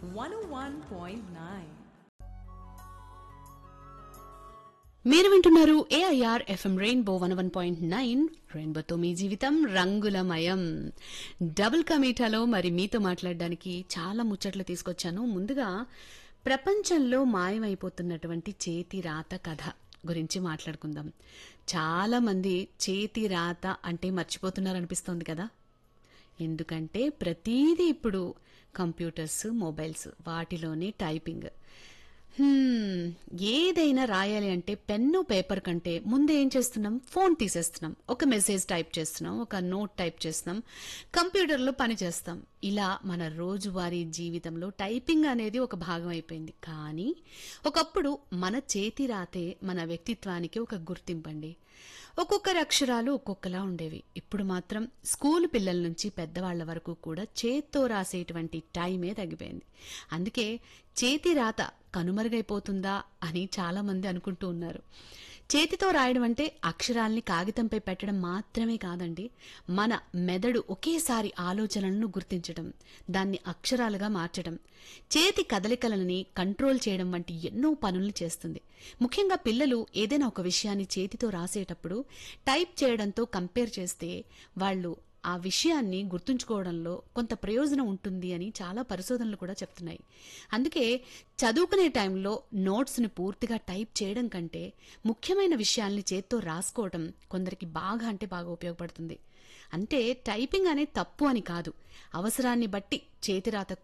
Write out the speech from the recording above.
101.9. మీరు వింటున్నారు AIR FM rainbow one one point nine రెయిన్బోతో మీ జీవితం రంగులమయం డబుల్ కమీటాలో మరి మీతో మాట్లాడడానికి చాలా ముచ్చట్లు తీసుకొచ్చాను ముందుగా ప్రపంచంలో మాయమైపోతున్నటువంటి చేతి రాత కథ గురించి మాట్లాడుకుందాం చాలా మంది చేతి రాత అంటే మర్చిపోతున్నారు అనిపిస్తోంది కదా ఎందుకంటే ప్రతిదీ ఇప్పుడు కంప్యూటర్స్ మొబైల్స్ వాటిలోనే టైపింగ్ హ్మ్, ఏదైనా రాయాలి అంటే పెన్ను పేపర్ కంటే ముందు ఏం చేస్తున్నాం ఫోన్ తీసేస్తున్నాం ఒక మెసేజ్ టైప్ చేస్తున్నాం ఒక నోట్ టైప్ చేస్తున్నాం కంప్యూటర్లో పని చేస్తాం ఇలా మన రోజువారీ జీవితంలో టైపింగ్ అనేది ఒక భాగం అయిపోయింది కానీ ఒకప్పుడు మన చేతి రాతే మన వ్యక్తిత్వానికి ఒక గుర్తింపండి ఒక్కొక్కరి అక్షరాలు ఒక్కొక్కలా ఉండేవి ఇప్పుడు మాత్రం స్కూల్ పిల్లల నుంచి పెద్దవాళ్ల వరకు కూడా చేత్తో రాసేటువంటి టైమే తగ్గిపోయింది అందుకే చేతి రాత కనుమరుగైపోతుందా అని చాలా మంది అనుకుంటూ ఉన్నారు చేతితో రాయడం అంటే అక్షరాల్ని కాగితంపై పెట్టడం మాత్రమే కాదండి మన మెదడు ఒకేసారి ఆలోచనలను గుర్తించడం దాన్ని అక్షరాలుగా మార్చడం చేతి కదలికలని కంట్రోల్ చేయడం వంటి ఎన్నో పనుల్ని చేస్తుంది ముఖ్యంగా పిల్లలు ఏదైనా ఒక విషయాన్ని చేతితో రాసేటప్పుడు టైప్ చేయడంతో కంపేర్ చేస్తే వాళ్ళు ఆ విషయాన్ని గుర్తుంచుకోవడంలో కొంత ప్రయోజనం ఉంటుంది అని చాలా పరిశోధనలు కూడా చెప్తున్నాయి అందుకే చదువుకునే టైంలో నోట్స్ని పూర్తిగా టైప్ చేయడం కంటే ముఖ్యమైన విషయాల్ని చేత్తో రాసుకోవడం కొందరికి బాగా అంటే బాగా ఉపయోగపడుతుంది అంటే టైపింగ్ అనేది తప్పు అని కాదు అవసరాన్ని బట్టి చేతిరాత